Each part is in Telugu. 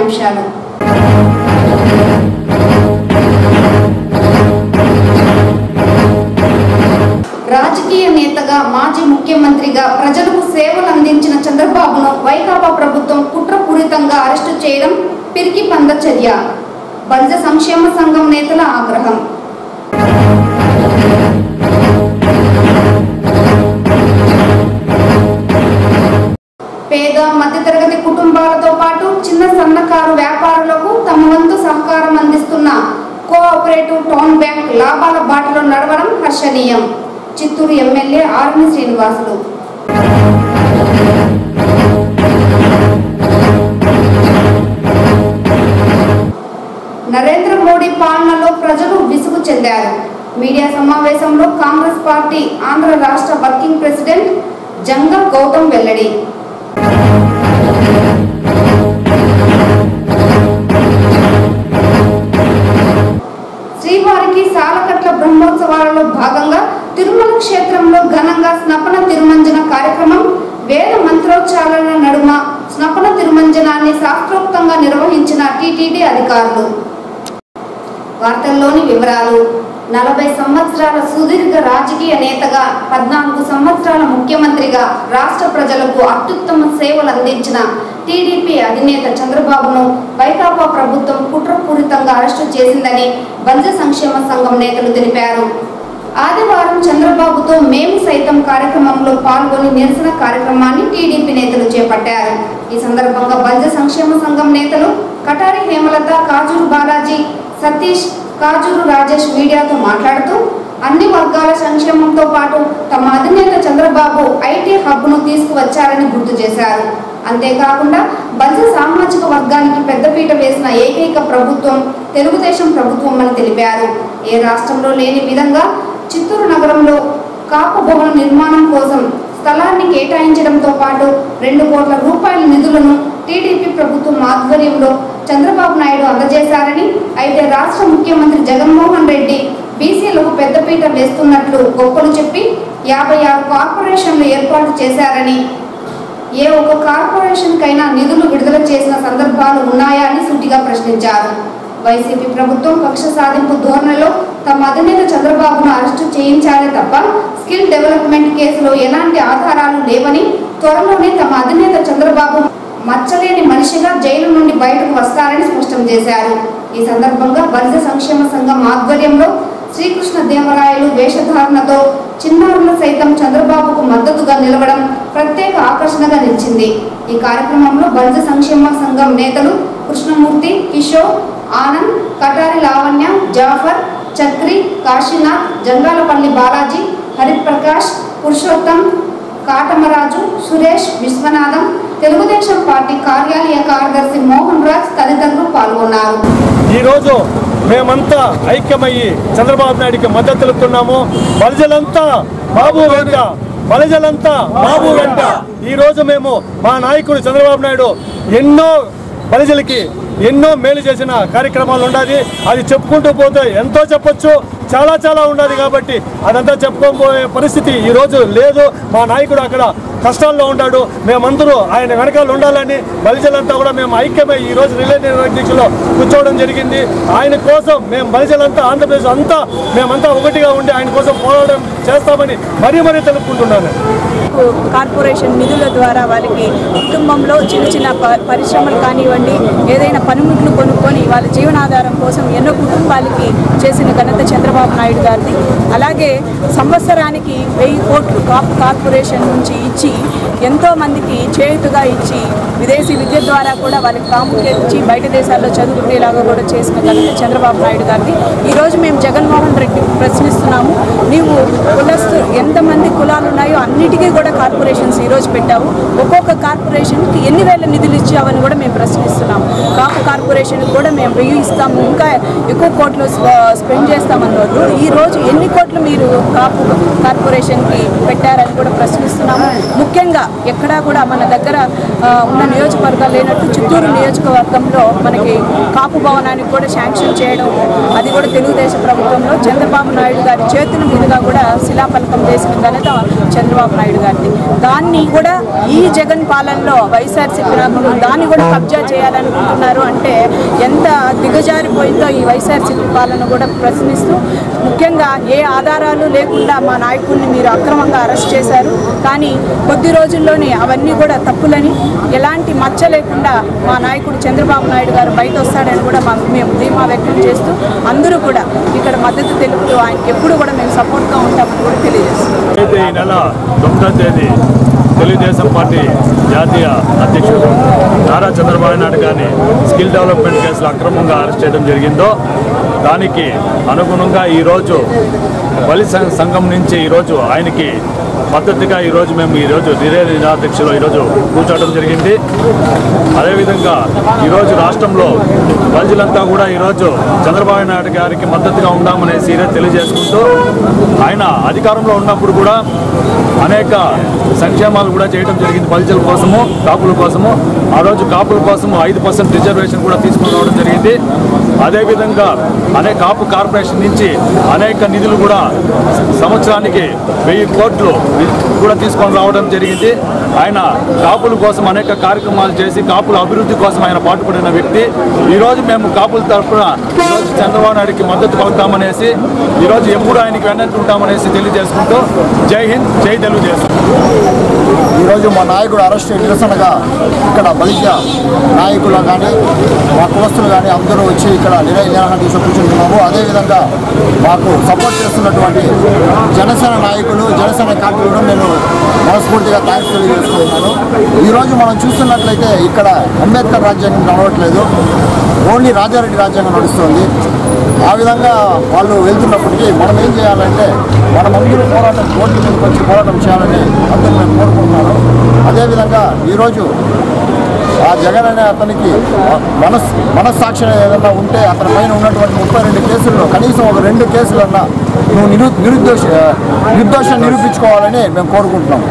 ముఖ్యాంశాలు రాజకీయ నేతగా మాజీ ముఖ్యమంత్రిగా ప్రజలకు సేవలు అందించిన చంద్రబాబును వైకాపా ప్రభుత్వం కుట్రపూరితంగా అరెస్టు చేయడం పిరికి పంద చర్య బంజ సంక్షేమ సంఘం నేతల ఆగ్రహం పేద మధ్యతరగతి కుటుంబాలతో పాటు చిన్న సన్నకారు వ్యాపారులకు తమ వంతు సహకారం అందిస్తున్న కోఆపరేటివ్ టౌన్ బ్యాంక్ లాభాల బాటలో నడవడం హర్షణీయం చిత్తూరు ఎమ్మెల్యే ఆర్మి శ్రీనివాసులు నరేంద్ర మోడీ పాలనలో ప్రజలు విసుగు చెందారు మీడియా సమావేశంలో కాంగ్రెస్ పార్టీ ఆంధ్ర రాష్ట్ర వర్కింగ్ ప్రెసిడెంట్ జంగా గౌతమ్ వెల్లడి శ్రీవారికి సాలకట్ల బ్రహ్మోత్సవాలలో భాగంగా తిరుమల క్షేత్రంలో ఘనంగా స్నపన తిరుమంజన కార్యక్రమం వేద మంత్రోచ్చారణ నడుమ స్నపన తిరుమంజనాన్ని శాస్త్రోక్తంగా నిర్వహించిన టీటీడీ అధికారులు వార్తల్లోని వివరాలు నలభై సంవత్సరాల సుదీర్ఘ రాజకీయ నేతగా పద్నాలుగు సంవత్సరాల ముఖ్యమంత్రిగా రాష్ట్ర ప్రజలకు అత్యుత్తమ సేవలు అందించిన టీడీపీ అధినేత చంద్రబాబును వైకాపా ప్రభుత్వం కుట్రపూరితంగా అరెస్టు చేసిందని బంజ సంక్షేమ సంఘం నేతలు తెలిపారు ఆదివారం చంద్రబాబుతో మేము సైతం కార్యక్రమంలో పాల్గొని నిరసన కార్యక్రమాన్ని టీడీపీ నేతలు చేపట్టారు ఈ సందర్భంగా బంజ సంక్షేమ సంఘం నేతలు కటారి హేమలత కాజూరు బాలాజీ సతీష్ కాజూరు రాజేష్ మీడియాతో మాట్లాడుతూ అన్ని వర్గాల సంక్షేమంతో పాటు తమ అధినేత చంద్రబాబు ఐటీ హబ్ను తీసుకువచ్చారని గుర్తు చేశారు అంతేకాకుండా బంజ సామాజిక వర్గానికి పెద్దపీట వేసిన ఏకైక ప్రభుత్వం తెలుగుదేశం ప్రభుత్వం అని తెలిపారు ఏ రాష్ట్రంలో లేని విధంగా చిత్తూరు నగరంలో కాపు భవన నిర్మాణం కోసం స్థలాన్ని కేటాయించడంతో పాటు రెండు కోట్ల రూపాయల నిధులను టీడీపీ ప్రభుత్వం ఆధ్వర్యంలో చంద్రబాబు నాయుడు అందజేశారని అయితే రాష్ట్ర ముఖ్యమంత్రి జగన్మోహన్ రెడ్డి బీసీలకు పెద్దపీట వేస్తున్నట్లు గొప్పలు చెప్పి యాభై ఆరు కార్పొరేషన్లు ఏర్పాటు చేశారని ఏ ఒక్క కార్పొరేషన్ కైనా నిధులు విడుదల చేసిన సందర్భాలు ఉన్నాయా అని సూటిగా ప్రశ్నించారు వైసీపీ ప్రభుత్వం కక్ష సాధింపు ధోరణిలో తమ అధినేత చంద్రబాబును అరెస్టు చేయించారే తప్ప స్కిల్ డెవలప్మెంట్ కేసులో ఎలాంటి ఆధారాలు లేవని త్వరలోనే తమ అధినేత చంద్రబాబు మచ్చలేని మనిషిగా జైలు నుండి బయటకు వస్తారని స్పష్టం చేశారు ఈ సందర్భంగా బలిజ సంక్షేమ సంఘం ఆధ్వర్యంలో శ్రీకృష్ణ దేవరాయలు వేషధారణతో చిన్నారులు సైతం చంద్రబాబుకు మద్దతుగా నిలవడం ప్రత్యేక ఆకర్షణగా నిలిచింది ఈ కార్యక్రమంలో బలిజ సంక్షేమ సంఘం నేతలు కృష్ణమూర్తి కిషోర్ ఆనంద్ కటారి లావణ్య జాఫర్ చక్రి కాశీనాథ్ జంగాలపల్లి బాలాజీ హరిప్రకాష్ పురుషోత్తం కాటమరాజు సురేష్ విశ్వనాథం తెలుగుదేశం పార్టీ కార్యాలయ కార్యదర్శి మోహన్ రాజ్ తదితరులు పాల్గొన్నారు ఈరోజు మేమంతా ఐక్యమయ్యి చంద్రబాబు నాయుడికి మద్దతు తెలుపుతున్నాము బలిజలంతా బాబు వెంట బలిజలంతా బాబు వెంట ఈ రోజు మేము మా నాయకుడు చంద్రబాబు నాయుడు ఎన్నో బలిజలకి ఎన్నో మేలు చేసిన కార్యక్రమాలు ఉండాలి అది చెప్పుకుంటూ పోతే ఎంతో చెప్పొచ్చు చాలా చాలా ఉండాలి కాబట్టి అదంతా చెప్పుకోబోయే పరిస్థితి ఈ రోజు లేదు మా నాయకుడు అక్కడ కష్టాల్లో ఉన్నాడు మేమందరూ ఆయన వెనకాల ఉండాలని బలిజలంతా కూడా మేము ఐక్యమై ఈ రోజు రిలే అధ్యక్షులో కూర్చోవడం జరిగింది ఆయన కోసం మేము బలిజలంతా ఆంధ్రప్రదేశ్ అంతా మేమంతా ఒకటిగా ఉండి ఆయన కోసం పోరాటం చేస్తామని మరీ మరీ తెలుపుకుంటున్నాను కార్పొరేషన్ నిధుల ద్వారా వాళ్ళకి కుటుంబంలో చిన్న చిన్న ప- పరిశ్రమలు కానివ్వండి ఏదైనా పనిముట్లు కొనుక్కొని వాళ్ళ జీవనాధారం కోసం ఎన్నో కుటుంబాలకి చేసిన ఘనత చంద్రబాబు నాయుడు గారిది అలాగే సంవత్సరానికి వెయ్యి కోట్లు కాప్ కార్పొరేషన్ నుంచి ఇచ్చి ఎంతో మందికి చేయుతుగా ఇచ్చి విదేశీ విద్య ద్వారా కూడా వాళ్ళకి ప్రాముఖ్యత ఇచ్చి బయట దేశాల్లో చదువుకునేలాగా కూడా చేసిన ఘనత చంద్రబాబు నాయుడు గారిది ఈరోజు మేము జగన్మోహన్ రెడ్డి ప్రశ్నిస్తున్నాము నీవు కులస్తు ఎంతమంది కులాలు ఉన్నాయో అన్నిటికీ కూడా కార్పొరేషన్స్ ఈరోజు పెట్టావు ఒక్కొక్క కార్పొరేషన్కి ఎన్ని వేల నిధులు ఇచ్చావని కూడా మేము ప్రశ్నిస్తున్నాము కాపు కార్పొరేషన్ కూడా మేము వెయ్యి ఇస్తాము ఇంకా ఎక్కువ కోట్లు స్ప- స్పెండ్ చేస్తామన్న వాళ్ళు ఈ రోజు ఎన్ని కోట్లు మీరు కాపు కార్పొరేషన్కి పెట్టారని కూడా ప్రశ్నిస్తున్నాము ముఖ్యంగా ఎక్కడా కూడా మన దగ్గర ఆ, ఉన్న నియోజకవర్గాలు లేనట్టు చిత్తూరు నియోజకవర్గంలో మనకి కాపు భవనానికి కూడా శాంక్షన్ చేయడం అది కూడా తెలుగుదేశం ప్రభుత్వంలో చంద్రబాబు నాయుడు గారి చేతుల మీదుగా కూడా శిలాఫలకం వేసిన ఘనత చంద్రబాబు నాయుడు గారిది దాన్ని కూడా ఈ జగన్ పాలనలో వైఎస్ఆర్సీపీ నాయకులు దాన్ని కూడా కబ్జా చేయాలనుకుంటున్నారు అంటే ఎంత దిగజారిపోయిందో ఈ వైఎస్ఆర్సీపీ పాలన కూడా ప్రశ్నిస్తూ ముఖ్యంగా ఏ ఆధారాలు లేకుండా మా నాయకుడిని మీరు అక్రమంగా అరెస్ట్ చేశారు కానీ కొద్ది రోజుల్లోనే అవన్నీ కూడా తప్పులని ఎలాంటి మచ్చ లేకుండా మా నాయకుడు చంద్రబాబు నాయుడు గారు బయట వస్తాడని కూడా మా మేము ధీమా వ్యక్తం చేస్తూ అందరూ కూడా ఇక్కడ మద్దతు తెలుపుతూ ఆయనకి ఎప్పుడు కూడా మేము సపోర్ట్గా ఉంటామని కూడా తెలియజేస్తున్నాం అయితే ఈ నెల తొమ్మిదవ తేదీ తెలుగుదేశం పార్టీ జాతీయ అధ్యక్షుడు నారా చంద్రబాబు నాయుడు గారిని స్కిల్ డెవలప్మెంట్ కేసులో అక్రమంగా అరెస్ట్ చేయడం జరిగిందో దానికి అనుగుణంగా ఈరోజు బలి సం- సంఘం నుంచి ఈరోజు ఆయనకి మద్దతుగా ఈరోజు మేము ఈరోజు రిలే నిరాధ్యక్షులు ఈరోజు కూర్చోవడం జరిగింది అదేవిధంగా ఈరోజు రాష్ట్రంలో ప్రజలంతా కూడా ఈరోజు చంద్రబాబు నాయుడు గారికి మద్దతుగా ఉండామనేసి ఈరోజు తెలియజేసుకుంటూ ఆయన అధికారంలో ఉన్నప్పుడు కూడా అనేక సంక్షేమాలు కూడా చేయడం జరిగింది ప్రజల కోసము కాపుల కోసము ఆ రోజు కాపుల కోసము ఐదు పర్సెంట్ రిజర్వేషన్ కూడా తీసుకుని రావడం జరిగింది అదేవిధంగా అనేక కాపు కార్పొరేషన్ నుంచి అనేక నిధులు కూడా సంవత్సరానికి వెయ్యి కోట్లు కూడా తీసుకొని రావడం జరిగింది ఆయన కాపుల కోసం అనేక కార్యక్రమాలు చేసి కాపుల అభివృద్ధి కోసం ఆయన పాటుపడిన వ్యక్తి ఈరోజు మేము కాపుల తరఫున ఈరోజు చంద్రబాబు నాయుడికి మద్దతు పలుకుతామనేసి ఈరోజు ఎప్పుడు ఆయనకి వెన్నట్టు ఉంటామనేసి తెలియజేసుకుంటూ జై హింద్ జై తెలుగుదేశం ఈరోజు మా నాయకుడు అరెస్ట్ నిరసనగా ఇక్కడ బలిజ నాయకులు కానీ మా కులస్తులు కానీ అందరూ వచ్చి ఇక్కడ నిరయ నిరాహణ దీక్ష కూర్చుంటున్నాము అదేవిధంగా మాకు సపోర్ట్ చేస్తున్నటువంటి జనసేన నాయకులు జనసేన కార్మికులు నేను మనస్ఫూర్తిగా థ్యాంక్స్ తెలియజేసుకుంటున్నాను ఈరోజు మనం చూస్తున్నట్లయితే ఇక్కడ అంబేద్కర్ రాజ్యాంగం నడవట్లేదు ఓన్లీ రాజారెడ్డి రాజ్యాంగం నడుస్తుంది ఆ విధంగా వాళ్ళు వెళ్తున్నప్పటికీ మనం ఏం చేయాలంటే మనం అందరూ పోరాటం రోడ్ల మీదకి వచ్చి పోరాటం చేయాలని అందరూ మేము కోరుకుంటున్నాను అదేవిధంగా ఈరోజు ఆ జగన్ అనే అతనికి మనస్ మనస్సాక్షి ఏదన్నా ఉంటే అతని పైన ఉన్నటువంటి ముప్పై రెండు కేసుల్లో కనీసం ఒక రెండు కేసులన్నా నువ్వు నిరు నిరుద్దేశ నిర్దోషం నిరూపించుకోవాలని మేము కోరుకుంటున్నాం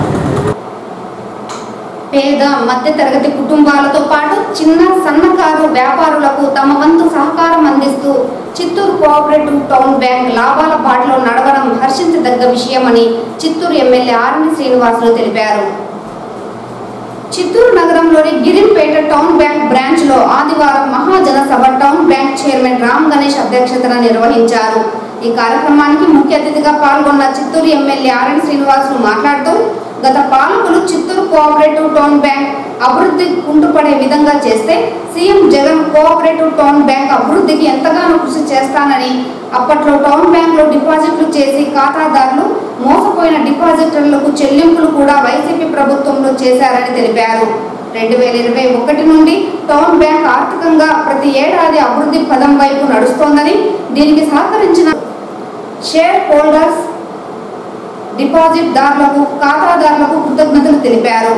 పేద మధ్యతరగతి కుటుంబాలతో పాటు చిన్న సన్నకారు వ్యాపారులకు తమ వంతు సహకారం అందిస్తూ చిత్తూరు కోఆపరేటివ్ టౌన్ బ్యాంక్ లాభాల బాటలో నడవడం హర్షించదగ్గ విషయమని చిత్తూరు ఎమ్మెల్యే ఆర్ని శ్రీనివాసులు తెలిపారు చిత్తూరు నగరంలోని గిరిన్పేట టౌన్ బ్యాంక్ బ్రాంచ్ లో ఆదివారం మహాజన సభ town bank chairman Ram Ganesh అధ్యక్షతన నిర్వహించారు ఈ కార్యక్రమానికి ముఖ్య అతిథిగా పాల్గొన్న చిత్తూరు ఎమ్మెల్యే ఆర్ఎన్ శ్రీనివాసులు మాట్లాడుతూ గత పాలకులు చిత్తూరు కోఆపరేటివ్ టౌన్ బ్యాంక్ అభివృద్ధి కుంటుపడే విధంగా చేస్తే CM Jagan cooperative town bank అభివృద్ధికి ఎంతగానో కృషి చేస్తానని అప్పట్లో టౌన్ బ్యాంక్ లో డిపాజిట్లు చేసి ఖాతాదారులు మోసపోయిన డిపాజిటర్లకు చెల్లింపులు కూడా వైసీపీ ప్రభుత్వంలో చేశారని తెలిపారు రెండు వేల ఇరవై ఒకటి నుండి టౌన్ బ్యాంక్ ఆర్థికంగా ప్రతి ఏడాది అభివృద్ధి పదం వైపు నడుస్తోందని దీనికి సహకరించిన షేర్ హోల్డర్స్ డిపాజిట్ దారులకు ఖాతాదారులకు కృతజ్ఞతలు తెలిపారు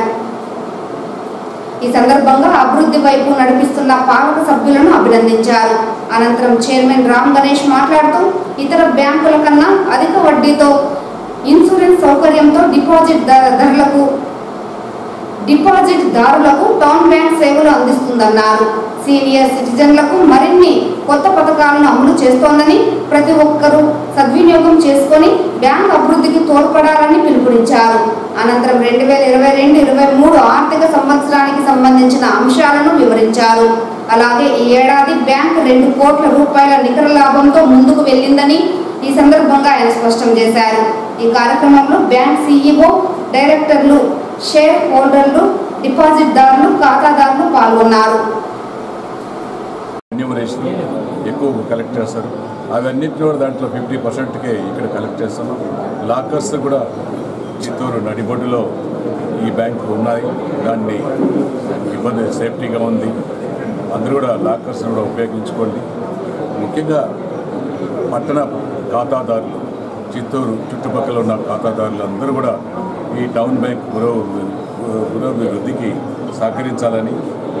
ఈ సందర్భంగా అభివృద్ధి వైపు నడిపిస్తున్న పాలక సభ్యులను అభినందించారు అనంతరం చైర్మన్ రామ్ గణేష్ మాట్లాడుతూ ఇతర బ్యాంకుల కన్నా అధిక వడ్డీతో ఇన్సూరెన్స్ సౌకర్యంతో డిపాజిట్ ద- ధరలకు డిపాజిట్ దారులకు టౌన్ బ్యాంక్ సేవలు అందిస్తుందన్నారు సీనియర్ సిటిజన్లకు మరిన్ని కొత్త పథకాలను అమలు చేస్తోందని ప్రతి ఒక్కరూ సద్వినియోగం చేసుకొని బ్యాంక్ అభివృద్ధికి తోడ్పడాలని పిలుపునిచ్చారు అనంతరం రెండు వేల ఇరవై రెండు ఇరవై మూడు ఆర్థిక సంవత్సరానికి సంబంధించిన అంశాలను వివరించారు అలాగే ఈ ఏడాది బ్యాంక్ రెండు కోట్ల రూపాయల నికర లాభంతో ముందుకు వెళ్ళిందని ఈ సందర్భంగా ఆయన స్పష్టం చేశారు ఈ కార్యక్రమంలో బ్యాంక్ సీఈఓ డైరెక్టర్లు షేర్ హోల్డర్లు డిపాజిట్దారులు ఖాతాదారులు పాల్గొన్నారు ఎన్యూమరేషన్ ఎక్కువ కలెక్ట్ చేస్తారు అవన్నిటి కూడా దాంట్లో ఫిఫ్టీ పర్సెంట్కే ఇక్కడ కలెక్ట్ చేస్తున్నాం లాకర్స్ కూడా చిత్తూరు నడిబొడ్డులో ఈ బ్యాంకు ఉన్నాయి దాన్ని ఇబ్బంది సేఫ్టీగా ఉంది అందరూ కూడా లాకర్స్ కూడా ఉపయోగించుకోండి ముఖ్యంగా పట్టణ ఖాతాదారులు చిత్తూరు చుట్టుపక్కల ఉన్న ఖాతాదారులు అందరూ కూడా ఈ టౌన్ బ్యాంక్ పురో పురోభివృద్ధికి సహకరించాలని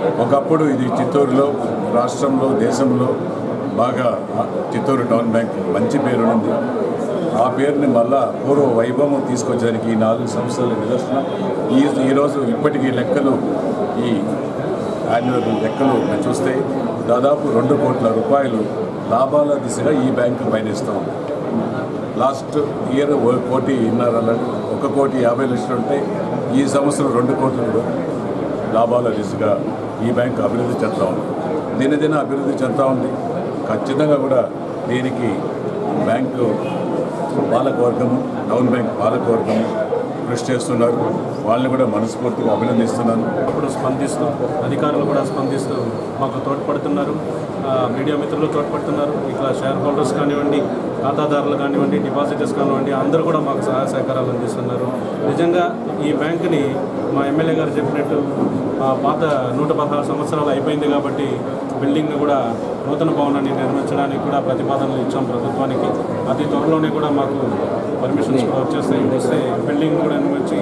ఒకప్పుడు ఇది చిత్తూరులో రాష్ట్రంలో దేశంలో బాగా చిత్తూరు టౌన్ బ్యాంక్ మంచి పేరు ఉంది ఆ పేరుని మళ్ళా పూర్వ వైభవం తీసుకొచ్చడానికి ఈ నాలుగు సంవత్సరాల నిదర్శనం ఈ ఈరోజు ఇప్పటికీ లెక్కలు ఈ యాన్యువల్ లెక్కలు చూస్తే దాదాపు రెండు కోట్ల రూపాయలు లాభాల దిశగా ఈ బ్యాంకు పయనిస్తూ ఉంది లాస్ట్ ఇయర్ ఓ కోటి ఇన్నర ఒక కోటి యాభై లక్షలు ఉంటే ఈ సంవత్సరం రెండు కోట్లు లాభాల దిశగా ఈ బ్యాంకు అభివృద్ధి చెందుతూ ఉంది దినదిన అభివృద్ధి చెందుతూ ఉంది ఖచ్చితంగా కూడా దీనికి బ్యాంకు పాలకవర్గము టౌన్ బ్యాంక్ పాలకవర్గము కృషి చేస్తున్నారు వాళ్ళని కూడా మనస్ఫూర్తిగా అభినందిస్తున్నాను అప్పుడు స్పందిస్తూ అధికారులు కూడా స్పందిస్తూ మాకు తోడ్పడుతున్నారు ఆ, మీడియా మిత్రులు తోడ్పడుతున్నారు ఇట్లా షేర్ హోల్డర్స్ కానివ్వండి ఖాతాదారులు కానివ్వండి డిపాజిటర్స్ కానివ్వండి అందరూ కూడా మాకు సహాయ సహకారాలు అందిస్తున్నారు నిజంగా ఈ బ్యాంకుని మా ఎమ్మెల్యే గారు చెప్పినట్టు ఆ, పాత నూట పదహారు సంవత్సరాలు అయిపోయింది కాబట్టి బిల్డింగ్ని కూడా నూతన భవనాన్ని నిర్మించడానికి కూడా ప్రతిపాదనలు ఇచ్చాం ప్రభుత్వానికి అతి త్వరలోనే కూడా మాకు పర్మిషన్స్ కూడా వచ్చేస్తాయి వస్తే బిల్డింగ్ కూడా నిర్మించి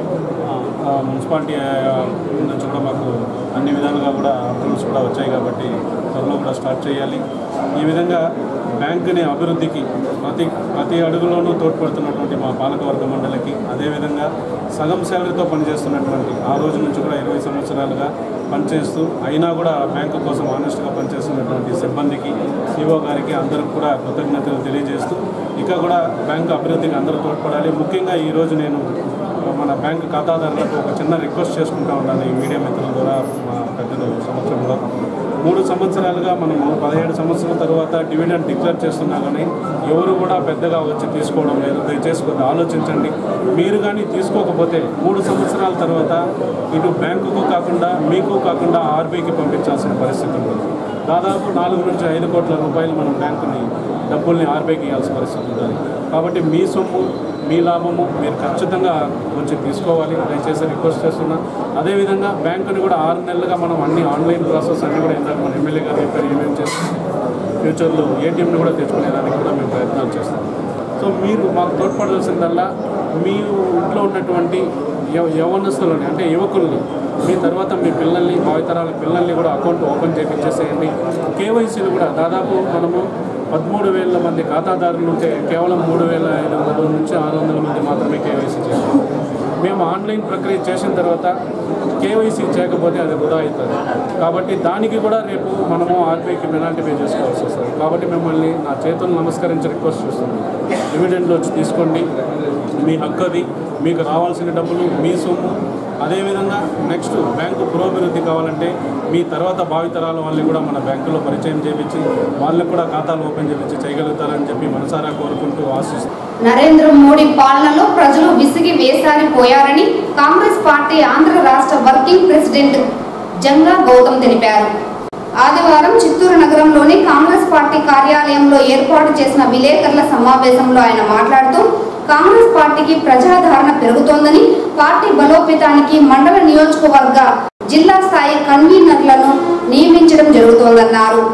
ఆ, మున్సిపాలిటీ ఆ, నుంచి కూడా మాకు అన్ని విధాలుగా కూడా అప్రూవల్స్ కూడా వచ్చాయి కాబట్టి త్వరలో కూడా స్టార్ట్ చేయాలి ఈ విధంగా బ్యాంకుని అభివృద్ధికి ప్రతి ప్రతి అడుగులోనూ తోడ్పడుతున్నటువంటి మా పాలకవర్గ మండలికి అదేవిధంగా సగం శాలరీతో పనిచేస్తున్నటువంటి ఆ రోజు నుంచి కూడా ఇరవై సంవత్సరాలుగా పనిచేస్తూ అయినా కూడా బ్యాంకు కోసం ఆనెస్ట్గా పనిచేస్తున్నటువంటి సిబ్బందికి సిఓ గారికి అందరికి కూడా కృతజ్ఞతలు తెలియజేస్తూ ఇక కూడా బ్యాంకు అభివృద్ధికి అందరూ తోడ్పడాలి ముఖ్యంగా ఈరోజు నేను మన బ్యాంక్ ఖాతాదారులకు ఒక చిన్న రిక్వెస్ట్ చేసుకుంటా ఉన్నాను ఈ మీడియా మిత్రుల ద్వారా మా పెద్దలు సంవత్సరంలో మూడు సంవత్సరాలుగా మనము పదిహేడు సంవత్సరాల తర్వాత డివిడెండ్ డిక్లేర్ చేస్తున్నా కానీ ఎవరు కూడా పెద్దగా వచ్చి తీసుకోవడం లేదు దయచేసి కొద్దిగా ఆలోచించండి మీరు కానీ తీసుకోకపోతే మూడు సంవత్సరాల తర్వాత ఇటు బ్యాంకుకు కాకుండా మీకు కాకుండా ఆర్బీఐకి పంపించాల్సిన పరిస్థితి ఉంటుంది దాదాపు నాలుగు నుంచి ఐదు కోట్ల రూపాయలు మనం బ్యాంకుని డబ్బుల్ని ఆర్బీఐకి ఇవ్వాల్సిన పరిస్థితి ఉంటుంది కాబట్టి మీ సొమ్ము మీ లాభము మీరు ఖచ్చితంగా వచ్చి తీసుకోవాలి దయచేసి రిక్వెస్ట్ చేస్తున్నా అదేవిధంగా బ్యాంకుని కూడా ఆరు నెలలుగా మనం అన్ని ఆన్లైన్ ప్రాసెస్ అన్ని కూడా ఇందాక మన ఎమ్మెల్యే గారు చెప్పారు ఏమేమి చేస్తాం ఫ్యూచర్లో ఏటీఎంని కూడా తెచ్చుకునేదానికి కూడా మేము ప్రయత్నాలు చేస్తాం సో మీరు మాకు తోడ్పడాల్సిందల్లా మీ ఇంట్లో ఉన్నటువంటి యవ యవనస్తులని అంటే యువకుల్ని మీ తర్వాత మీ పిల్లల్ని భావితరాల పిల్లల్ని కూడా అకౌంట్ ఓపెన్ చేయించేసేయండి కేవైసీలు కూడా దాదాపు మనము పదమూడు వేల మంది ఖాతాదారులు ఉంటే కేవలం మూడు వేల ఐదు వందల నుంచి ఆరు వందల మంది మాత్రమే కేవైసీ చేస్తాం మేము ఆన్లైన్ ప్రక్రియ చేసిన తర్వాత కేవైసీ చేయకపోతే అది వృధా అవుతుంది కాబట్టి దానికి కూడా రేపు మనము ఆర్బీఐకి పెనాల్టీ పే చేసుకోవాల్సి వస్తుంది కాబట్టి మిమ్మల్ని నా చేతులు నమస్కరించి రిక్వెస్ట్ చేస్తున్నాను డివిడెండ్లు వచ్చి తీసుకోండి మీ హక్కు అది మీకు రావాల్సిన డబ్బులు మీ సొమ్ము అదేవిధంగా నెక్స్ట్ బ్యాంకు పురోభివృద్ధి కావాలంటే మీ తర్వాత భావితరాల వాళ్ళని కూడా మన బ్యాంకులో పరిచయం చేయించి వాళ్ళని కూడా ఖాతాలు ఓపెన్ చేయించి చేయగలుగుతారని చెప్పి మనసారా కోరుకుంటూ ఆశిస్తున్నాను నరేంద్ర మోడీ పాలనలో ప్రజలు విసిగి వేసారిపోయారని కాంగ్రెస్ పార్టీ ఆంధ్ర రాష్ట్ర వర్కింగ్ ప్రెసిడెంట్ జంగా గౌతమ్ తెలిపారు ఆదివారం చిత్తూరు నగరంలోని కాంగ్రెస్ పార్టీ కార్యాలయంలో ఏర్పాటు చేసిన విలేకరుల సమావేశంలో ఆయన మాట్లాడుతూ కాంగ్రెస్ పార్టీకి ప్రజాదరణ పెరుగుతోందని పార్టీ బలోపేతానికి మండల నియోజకవర్గ జిల్లా స్థాయి కన్వీనర్లను నియమించడం జరుగుతోందన్నారు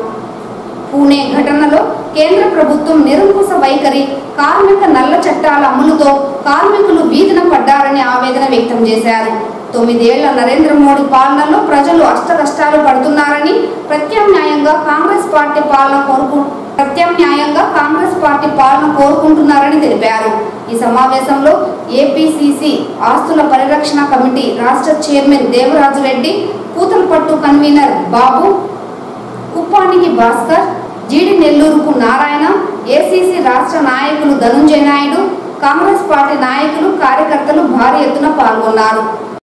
పూణే ఘటనలో కేంద్ర ప్రభుత్వం నిరంకుశ వైఖరి కార్మిక నల్ల చట్టాల అమలుతో కార్మికులు వీధిన పడ్డారని ఆవేదన వ్యక్తం చేశారు తొమ్మిదేళ్ల నరేంద్ర మోడీ పాలనలో ప్రజలు అష్టకష్టాలు పడుతున్నారని ప్రత్యామ్నాయంగా కాంగ్రెస్ పార్టీ పాలన కోరుకు ప్రత్యామ్నాయంగా కాంగ్రెస్ పార్టీ పాలన కోరుకుంటున్నారని తెలిపారు ఈ సమావేశంలో ఏపీసీసీ ఆస్తుల పరిరక్షణ కమిటీ రాష్ట్ర చైర్మన్ దేవరాజు రెడ్డి పూతలపట్టు కన్వీనర్ బాబు కుప్పానికి భాస్కర్ జీడి నెల్లూరుకు నారాయణ ఏసీసీ రాష్ట్ర నాయకులు ధనుంజయ నాయుడు కాంగ్రెస్ పార్టీ నాయకులు కార్యకర్తలు భారీ ఎత్తున పాల్గొన్నారు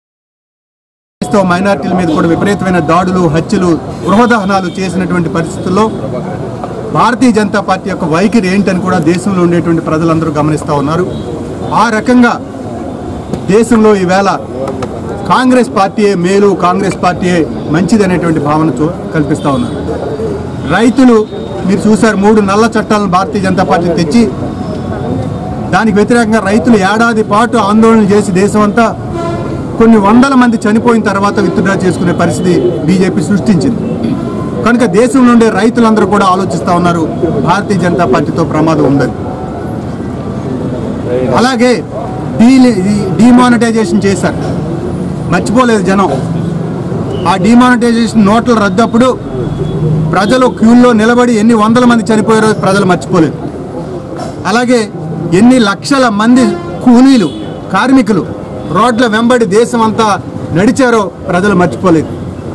క్రైస్తవ మైనార్టీల మీద కూడా విపరీతమైన దాడులు హత్యలు గృహదహనాలు చేసినటువంటి పరిస్థితుల్లో భారతీయ జనతా పార్టీ యొక్క వైఖరి ఏంటని కూడా దేశంలో ఉండేటువంటి ప్రజలందరూ గమనిస్తూ ఉన్నారు ఆ రకంగా దేశంలో ఈవేళ కాంగ్రెస్ పార్టీయే మేలు కాంగ్రెస్ పార్టీయే మంచిది అనేటువంటి భావన చూ- కల్పిస్తూ ఉన్నారు రైతులు మీరు చూశారు మూడు నల్ల చట్టాలను భారతీయ జనతా పార్టీ తెచ్చి దానికి వ్యతిరేకంగా రైతులు ఏడాది పాటు ఆందోళన చేసి దేశమంతా కొన్ని వందల మంది చనిపోయిన తర్వాత విత్డ్రా చేసుకునే పరిస్థితి బీజేపీ సృష్టించింది కనుక దేశంలో ఉండే రైతులందరూ కూడా ఆలోచిస్తూ ఉన్నారు భారతీయ జనతా పార్టీతో ప్రమాదం ఉందని అలాగే డీ డిమానిటైజేషన్ చేశారు మర్చిపోలేదు జనం ఆ డిమానిటైజేషన్ నోట్ల రద్దప్పుడు ప్రజలు క్యూల్లో నిలబడి ఎన్ని వందల మంది చనిపోయారో ప్రజలు మర్చిపోలేదు అలాగే ఎన్ని లక్షల మంది కూలీలు కార్మికులు రోడ్ల వెంబడి దేశం అంతా నడిచారో ప్రజలు మర్చిపోలేదు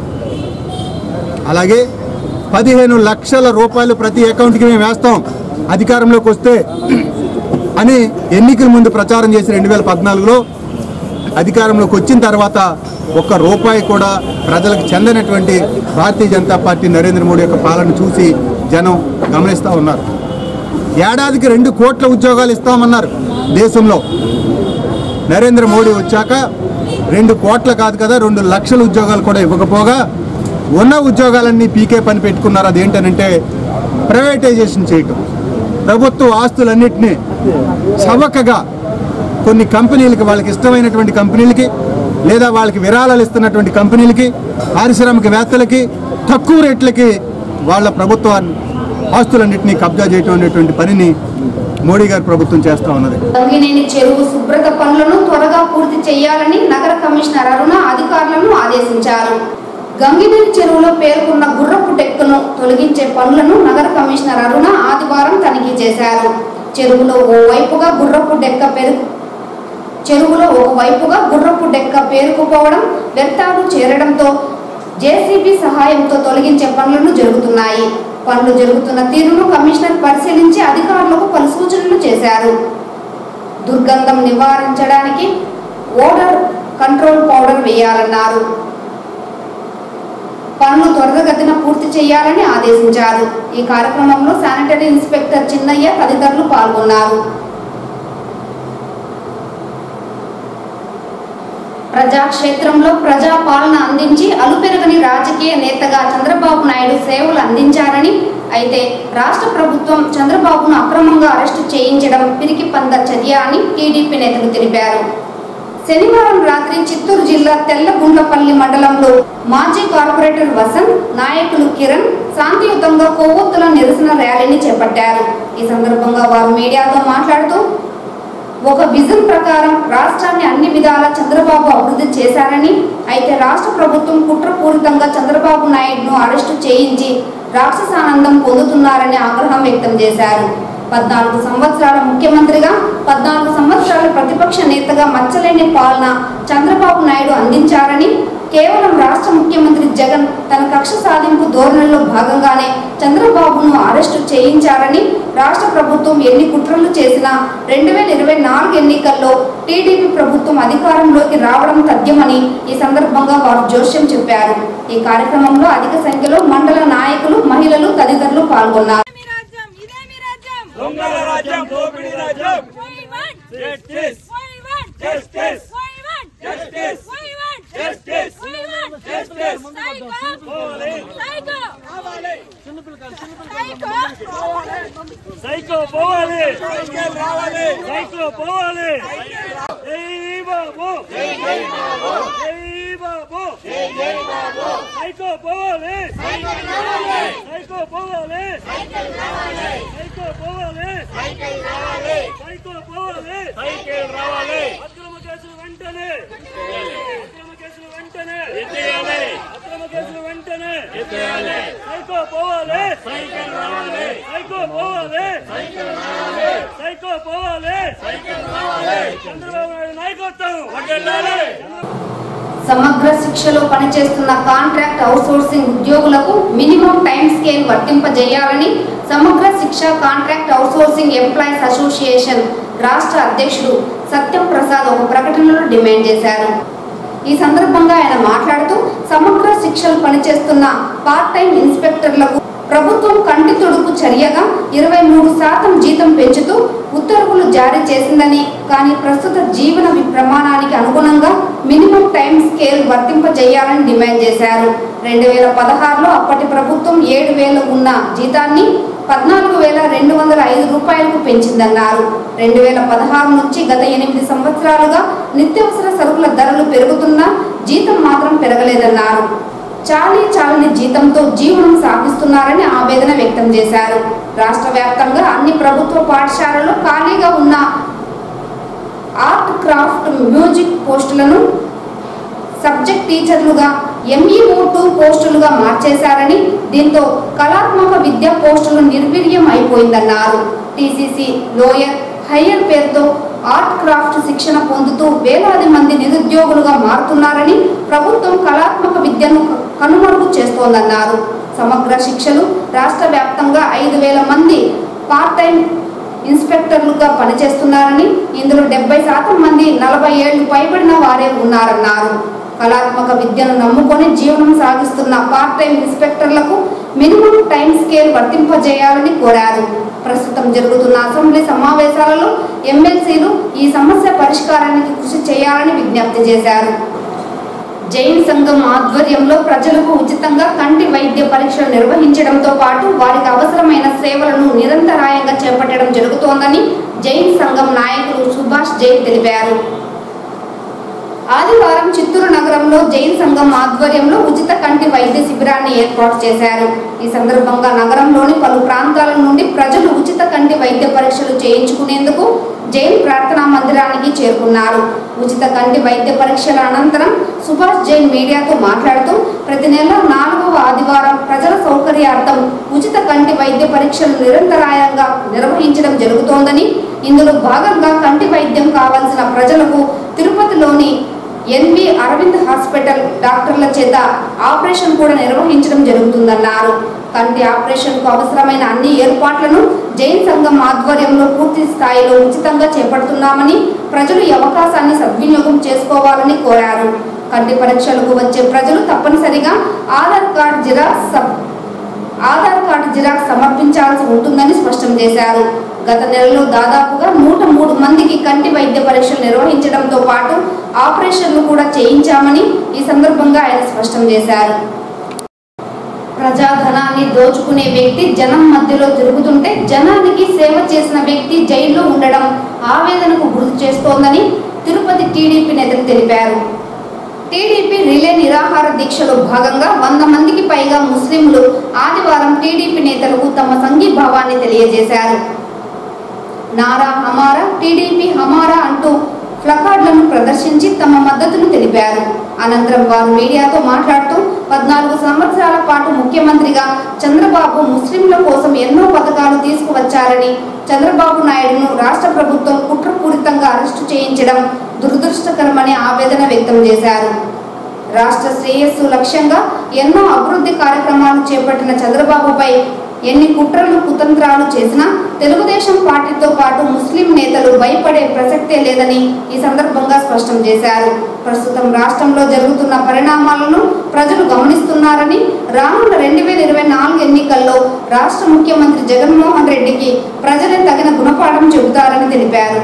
అలాగే పదిహేను లక్షల రూపాయలు ప్రతి అకౌంట్కి మేము వేస్తాం అధికారంలోకి వస్తే అని ఎన్నికల ముందు ప్రచారం చేసి రెండు వేల పద్నాలుగులో అధికారంలోకి వచ్చిన తర్వాత ఒక్క రూపాయి కూడా ప్రజలకు చెందనటువంటి భారతీయ జనతా పార్టీ నరేంద్ర మోడీ యొక్క పాలన చూసి జనం గమనిస్తూ ఉన్నారు ఏడాదికి రెండు కోట్ల ఉద్యోగాలు ఇస్తామన్నారు దేశంలో నరేంద్ర మోడీ వచ్చాక రెండు కోట్ల కాదు కదా రెండు లక్షల ఉద్యోగాలు కూడా ఇవ్వకపోగా ఉన్న ఉద్యోగాలన్నీ పీకే పని పెట్టుకున్నారు అదేంటనంటే ప్రైవేటైజేషన్ చేయటం ప్రభుత్వ ఆస్తులన్నింటినీ చవకగా కొన్ని కంపెనీలకి వాళ్ళకి ఇష్టమైనటువంటి కంపెనీలకి లేదా వాళ్ళకి విరాళాలు ఇస్తున్నటువంటి కంపెనీలకి పారిశ్రామికవేత్తలకి తక్కువ రేట్లకి వాళ్ళ ప్రభుత్వ ఆస్తులన్నింటినీ కబ్జా చేయటం అనేటువంటి పనిని మోడీ గారి ప్రభుత్వం చేస్తూ ఉన్నది గంగినేని చెరువు శుభ్రత పనులను త్వరగా పూర్తి చేయాలని నగర కమిషనర్ అరుణ అధికారులను ఆదేశించారు గంగినేని చెరువులో పేర్కొన్న గుర్రపు డెక్కను తొలగించే పనులను నగర కమిషనర్ అరుణ ఆదివారం తనిఖీ చేశారు చెరువులో ఓవైపుగా గుర్రపు డెక్క పెరుగు చెరువులో ఒకవైపుగా గుర్రపు డెక్క పేరుకుపోవడం వ్యర్థాలు చేరడంతో జేసీబీ సహాయంతో తొలగించే పనులను జరుగుతున్నాయి పనులు జరుగుతున్న తీరును కమిషనర్ పరిశీలించి అధికారులకు పలు సూచనలు చేశారు దుర్గంధం నివారించడానికి ఓడర్ కంట్రోల్ పౌడర్ వేయాలన్నారు పనులు త్వరితగతిన పూర్తి చేయాలని ఆదేశించారు ఈ కార్యక్రమంలో శానిటరీ ఇన్స్పెక్టర్ చిన్నయ్య తదితరులు పాల్గొన్నారు ప్రజాక్షేత్రంలో ప్రజా పాలన అందించి అలుపెరగని రాజకీయ నేతగా చంద్రబాబు నాయుడు సేవలు అందించారని అయితే రాష్ట్ర ప్రభుత్వం చంద్రబాబును అక్రమంగా అరెస్టు చేయించడం పిరికి పంద చర్య అని టీడీపీ నేతలు తెలిపారు శనివారం రాత్రి చిత్తూరు జిల్లా తెల్లగుండ్లపల్లి మండలంలో మాజీ కార్పొరేటర్ వసంత్ నాయకులు కిరణ్ శాంతియుతంగా కొవ్వొత్తుల నిరసన ర్యాలీని చేపట్టారు ఈ సందర్భంగా వారు మీడియాతో మాట్లాడుతూ ఒక విజన్ ప్రకారం రాష్ట్రాన్ని అన్ని విధాల చంద్రబాబు అభివృద్ధి చేశారని అయితే రాష్ట్ర ప్రభుత్వం కుట్రపూరితంగా చంద్రబాబు నాయుడును అరెస్టు చేయించి రాక్షసానందం పొందుతున్నారని ఆగ్రహం వ్యక్తం చేశారు పద్నాలుగు సంవత్సరాల ముఖ్యమంత్రిగా పద్నాలుగు సంవత్సరాల ప్రతిపక్ష నేతగా మచ్చలేని పాలన చంద్రబాబు నాయుడు అందించారని కేవలం రాష్ట్ర ముఖ్యమంత్రి జగన్ తన కక్ష సాధింపు ధోరణిలో భాగంగానే చంద్రబాబును అరెస్టు చేయించారని రాష్ట్ర ప్రభుత్వం ఎన్ని కుట్రలు చేసినా రెండు వేల ఇరవై నాలుగు ఎన్నికల్లో టీడీపీ ప్రభుత్వం అధికారంలోకి రావడం తథ్యమని ఈ సందర్భంగా వారు జోస్యం చెప్పారు ఈ కార్యక్రమంలో అధిక సంఖ్యలో మండల నాయకులు మహిళలు తదితరులు పాల్గొన్నారు రాజ్యం ఇదే మీ రాజ్యం దొంగల రాజ్యం దోపిడీ రాజ్యం We want justice We want Justice. We want Justice. We want Justice. We want Justice. Psycho పోవాలి. Psycho Psycho సైకో పోవాలి సైకిల్ రావాలి సైకో పోవాలి జై బాబు జై జై బాబు జై బాబు జై జై బాబు సైకో పోవాలి సైకిల్ రావాలి సైకో పోవాలి సైకిల్ రావాలి సైకో పోవాలి సైకిల్ రావాలి సైకో పోవాలి సైకిల్ రావాలి అక్రమ కేసులు వెంటనే అక్రమ కేసులు వెంటనే ఎత్తేయాలి అక్రమ కేసులు వెంటనే ఎత్తేయాలి సైకో పోవాలి సైకిల్ రావాలి సైకో పోవాలి సైకిల్ రావాలి సైకో పోవాలి సైకిల్ రావాలి చంద్రబాబు నాయుడు నాయకత్వం వడ్డెల్లాలి సమగ్ర శిక్షలో పనిచేస్తున్న కాంట్రాక్ట్ అవుట్సోర్సింగ్ ఉద్యోగులకు మినిమం టైం స్కేల్ వర్తింపజేయాలని సమగ్ర శిక్ష కాంట్రాక్ట్ అవుట్సోర్సింగ్ ఎంప్లాయీస్ అసోసియేషన్ రాష్ట్ర అధ్యక్షుడు సత్యం ప్రసాద్ ఒక ప్రకటనలో డిమాండ్ చేశారు ఈ సందర్భంగా ఆయన మాట్లాడుతూ సమగ్ర శిక్షలు పనిచేస్తున్న పార్ట్ టైం ఇన్స్పెక్టర్లకు ప్రభుత్వం కంటి తొడుపు చర్యగా ఇరవై మూడు శాతం జీతం పెంచుతూ ఉత్తర్వులు జారీ చేసిందని కానీ ప్రస్తుత జీవన వి- ప్రమాణానికి అనుగుణంగా మినిమం టైం స్కేల్ వర్తింపజేయాలని డిమాండ్ చేశారు రెండు వేల పదహారులో అప్పటి ప్రభుత్వం ఏడు వేలు ఉన్న జీతాన్ని పద్నాలుగు వేల రెండు వందల ఐదు రూపాయలకు పెంచిందన్నారు రెండు వేల పదహారు నుంచి గత ఎనిమిది సంవత్సరాలుగా నిత్యావసర సరుకుల ధరలు పెరుగుతున్నా జీతం మాత్రం పెరగలేదన్నారు చాలీ చాలని జీతంతో జీవనం సాగిస్తున్నారని ఆవేదన వ్యక్తం చేశారు రాష్ట్ర వ్యాప్తంగా అన్ని ప్రభుత్వ పాఠశాలల్లో ఖాళీగా ఉన్న ఆర్ట్ క్రాఫ్ట్ మ్యూజిక్ పోస్టులను సబ్జెక్ట్ టీచర్లుగా ఎంఈఓ టూ పోస్టులుగా మార్చేశారని దీంతో కళాత్మక విద్యా పోస్టులు నిర్వీర్యం అయిపోయిందన్నారు టీసీసీ లోయర్ హయ్యర్ పేరుతో ఆర్ట్ క్రాఫ్ట్ శిక్షణ పొందుతూ వేలాది మంది నిరుద్యోగులుగా మారుతున్నారని ప్రభుత్వం కళాత్మక విద్యను కనుమరుగు చేస్తోందన్నారు సమగ్ర శిక్షలు రాష్ట్ర వ్యాప్తంగా ఐదు వేల మంది పార్ట్ టైం ఇన్స్పెక్టర్లుగా పనిచేస్తున్నారని ఇందులో డెబ్బై శాతం మంది నలభై ఏళ్లు పైబడిన వారే ఉన్నారన్నారు కళాత్మక విద్యను నమ్ముకొని జీవనం సాగిస్తున్న పార్ట్ టైం ఇన్స్పెక్టర్లకు మినిమం టైం స్కేల్ వర్తింపజేయాలని కోరారు ప్రస్తుతం జరుగుతున్న అసెంబ్లీ సమావేశాలలో ఎమ్మెల్సీలు ఈ సమస్య పరిష్కారానికి కృషి చేయాలని విజ్ఞప్తి చేశారు జైన్ సంఘం ఆధ్వర్యంలో ప్రజలకు ఉచితంగా కంటి వైద్య పరీక్షలు నిర్వహించడంతో పాటు వారికి అవసరమైన సేవలను నిరంతరాయంగా చేపట్టడం జరుగుతోందని జైన్ సంఘం నాయకులు సుభాష్ జైన్ తెలిపారు ఆదివారం చిత్తూరు నగరంలో జైన్ సంఘం ఆధ్వర్యంలో ఉచిత కంటి వైద్య శిబిరాన్ని ఏర్పాటు చేశారు ఈ సందర్భంగా నగరంలోని పలు ప్రాంతాల నుండి ప్రజలు ఉచిత కంటి వైద్య పరీక్షలు చేయించుకునేందుకు జైన్ ప్రార్థనా మందిరానికి చేరుకున్నారు ఉచిత కంటి వైద్య పరీక్షల అనంతరం సుభాష్ జైన్ మీడియాతో మాట్లాడుతూ ప్రతి నెల నాలుగవ ఆదివారం ప్రజల సౌకర్యార్థం ఉచిత కంటి వైద్య పరీక్షలు నిరంతరాయంగా నిర్వహించడం జరుగుతోందని ఇందులో భాగంగా కంటి వైద్యం కావాల్సిన ప్రజలకు తిరుపతిలోని ఎన్వి అరవింద్ హాస్పిటల్ డాక్టర్ల చేత ఆపరేషన్ కూడా నిర్వహించడం జరుగుతుందన్నారు కంటి ఆపరేషన్ కు అవసరమైన అన్ని ఏర్పాట్లను జైన్ సంఘం ఆధ్వర్యంలో పూర్తి స్థాయిలో ఉచితంగా చేపడుతున్నామని ప్రజలు ఈ అవకాశాన్ని సద్వినియోగం చేసుకోవాలని కోరారు కంటి పరీక్షలకు వచ్చే ప్రజలు తప్పనిసరిగా ఆధార్ కార్డ్ జిరాక్స్ సబ్- ఆధార్ కార్డు జిరాక్స్ సమర్పించాల్సి ఉంటుందని స్పష్టం చేశారు గత నెలలో దాదాపుగా నూట మూడు మందికి కంటి వైద్య పరీక్షలు నిర్వహించడంతో పాటు ఆపరేషన్లు కూడా చేయించామని ఈ సందర్భంగా ఆయన స్పష్టం చేశారు ప్రజాధనాన్ని దోచుకునే వ్యక్తి జనం మధ్యలో తిరుగుతుంటే జనానికి సేవ చేసిన వ్యక్తి జైల్లో ఉండడం ఆవేదనకు గురి చేస్తోందని తిరుపతి టీడీపీ నేతలు తెలిపారు టీడీపీ రిలే నిరాహార దీక్షలో భాగంగా వంద మందికి పైగా ముస్లింలు ఆదివారం టీడీపీ నేతలకు తమ సంఘీభావాన్ని తెలియజేశారు నారా హమారా టీడీపీ హమారా అంటూ ప్లకార్డులను ప్రదర్శించి తమ మద్దతును తెలిపారు అనంతరం వారు మీడియాతో మాట్లాడుతూ పద్నాలుగు సంవత్సరాల పాటు ముఖ్యమంత్రిగా చంద్రబాబు ముస్లింల కోసం ఎన్నో పథకాలు తీసుకువచ్చారని చంద్రబాబు నాయుడును రాష్ట్ర ప్రభుత్వం కుట్రపూరితంగా అరెస్టు చేయించడం దురదృష్టకరమని ఆవేదన వ్యక్తం చేశారు రాష్ట్ర శ్రేయస్సు లక్ష్యంగా ఎన్నో అభివృద్ధి కార్యక్రమాలు చేపట్టిన చంద్రబాబుపై ఎన్ని కుట్రలు కుతంత్రాలు చేసినా తెలుగుదేశం పార్టీతో పాటు ముస్లిం నేతలు భయపడే ప్రసక్తే లేదని ఈ సందర్భంగా స్పష్టం చేశారు ప్రస్తుతం రాష్ట్రంలో జరుగుతున్న పరిణామాలను ప్రజలు గమనిస్తున్నారని రానున్న రెండు వేల ఇరవై నాలుగు ఎన్నికల్లో రాష్ట్ర ముఖ్యమంత్రి జగన్మోహన్ రెడ్డికి ప్రజలే తగిన గుణపాఠం చెబుతారని తెలిపారు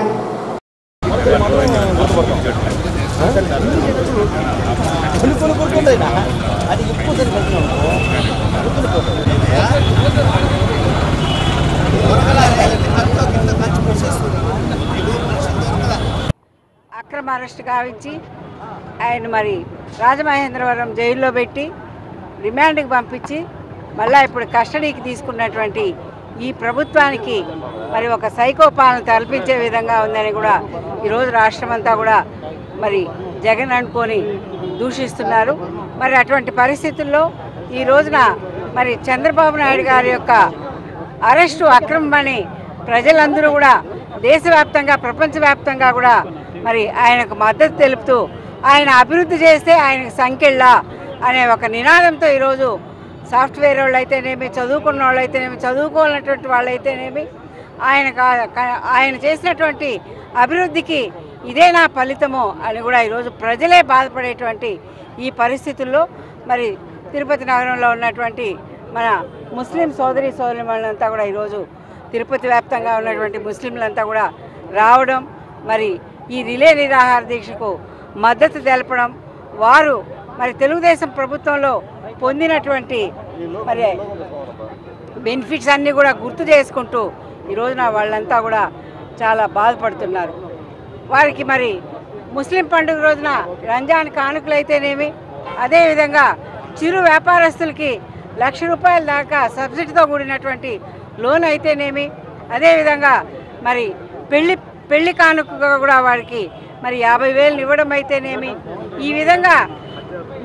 అక్రమ అరెస్ట్ గావించి ఆయన మరి రాజమహేంద్రవరం జైల్లో పెట్టి రిమాండ్కి పంపించి మళ్ళా ఇప్పుడు కస్టడీకి తీసుకున్నటువంటి ఈ ప్రభుత్వానికి మరి ఒక సైకో పాలన తలపించే విధంగా ఉందని కూడా ఈరోజు రాష్ట్రం అంతా కూడా మరి జగన్ అనుకొని దూషిస్తున్నారు మరి అటువంటి పరిస్థితుల్లో ఈ రోజున మరి చంద్రబాబు నాయుడు గారి యొక్క అరెస్టు అక్రమమని ప్రజలందరూ కూడా దేశవ్యాప్తంగా ప్రపంచవ్యాప్తంగా కూడా మరి ఆయనకు మద్దతు తెలుపుతూ ఆయన అభివృద్ధి చేస్తే ఆయనకు సంఖ్యళ్ళ అనే ఒక నినాదంతో ఈరోజు సాఫ్ట్వేర్ వాళ్ళు అయితేనేమి చదువుకున్న వాళ్ళు అయితేనేమి చదువుకోవాలన్నటువంటి వాళ్ళు అయితేనేమి ఆయన కా- కా- ఆయన చేసినటువంటి అభివృద్ధికి ఇదే నా ఫలితము అని కూడా ఈరోజు ప్రజలే బాధపడేటువంటి ఈ పరిస్థితుల్లో మరి తిరుపతి నగరంలో ఉన్నటువంటి మన ముస్లిం సోదరి సోదరులంతా కూడా ఈరోజు తిరుపతి వ్యాప్తంగా ఉన్నటువంటి ముస్లింలంతా కూడా రావడం మరి ఈ రిలే నిరాహార దీక్షకు మద్దతు తెలపడం వారు మరి తెలుగుదేశం ప్రభుత్వంలో పొందినటువంటి మరి బెనిఫిట్స్ అన్నీ కూడా గుర్తు చేసుకుంటూ ఈ రోజున వాళ్ళంతా కూడా చాలా బాధపడుతున్నారు వారికి మరి ముస్లిం పండుగ రోజున రంజాన్ కానుకలు అయితేనేమి అదేవిధంగా చిరు వ్యాపారస్తులకి లక్ష రూపాయల దాకా సబ్సిడీతో కూడినటువంటి లోన్ అయితేనేమి అదేవిధంగా మరి పెళ్లి పెళ్లి కానుకగా కూడా వారికి మరి యాభై వేలు ఇవ్వడం అయితేనేమి ఈ విధంగా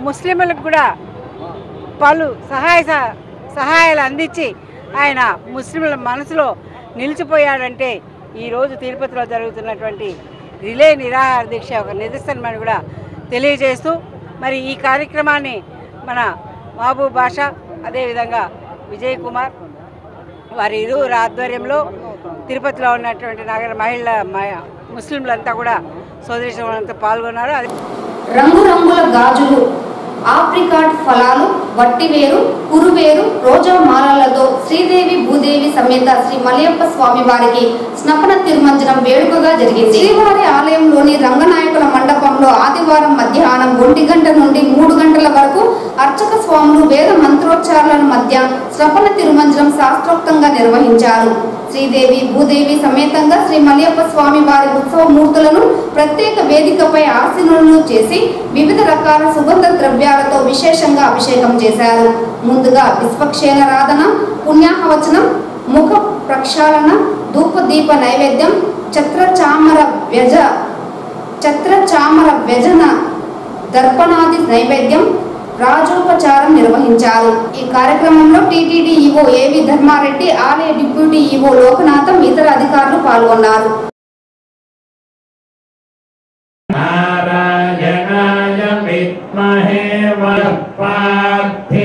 ముస్లింలకు కూడా పలు సహాయ సహ- సహాయాలు అందించి ఆయన ముస్లింల మనసులో నిలిచిపోయాడంటే ఈరోజు తిరుపతిలో జరుగుతున్నటువంటి రిలే నిరాహార దీక్ష ఒక నిదర్శనమని కూడా తెలియజేస్తూ మరి ఈ కార్యక్రమాన్ని మన మహబూబ్ బాషా అదేవిధంగా విజయ్ కుమార్ వారి ఇరువురు ఆధ్వర్యంలో తిరుపతిలో ఉన్నటువంటి నగర మహిళ మ- ముస్లింలంతా కూడా సోదరి సోదరులంతా పాల్గొన్నారు అది రంగురంగుల గాజులు ఆప్రికాట్ ఫలాలు వట్టివేరు కురువేరు రోజా మాలలతో శ్రీదేవి భూదేవి సమేత శ్రీ మలయప్ప స్వామి వారికి స్నపన తిరుమంజనం వేడుకగా జరిగింది శ్రీవారి ఆలయంలోని రంగనాయకుల మండపంలో ఆదివారం మధ్యాహ్నం ఒంటి గంట నుండి మూడు గంటల వరకు అర్చక స్వాములు వేద మంత్రోచ్చారణల మధ్య స్నపన తిరుమంజనం శాస్త్రోక్తంగా నిర్వహించారు శ్రీదేవి భూదేవి సమేతంగా శ్రీ మలయప్ప స్వామి వారి ఉత్సవ మూర్తులను ప్రత్యేక వేదికపై ఆసీనులను చేసి వివిధ రకాల సుగంధ ద్రవ్యాలతో విశేషంగా అభిషేకం చేశారు ముందుగా విశ్వక్షేణరాధన పుణ్యాహవచనం ముఖ ప్రక్షాళన ధూపదీప నైవేద్యం ఛత్ర చామర వ్యజ ఛత్ర చామర వ్యజన దర్పణాది నైవేద్యం రాజోపచారం నిర్వహించారు ఈ కార్యక్రమంలో టీటీడీ ఈవో ఏవి ధర్మారెడ్డి ఆలయ డిప్యూటీ ఈవో లోకనాథం ఇతర అధికారులు పాల్గొన్నారు నారాయణాయ విద్మహే వరః పార్థివాయ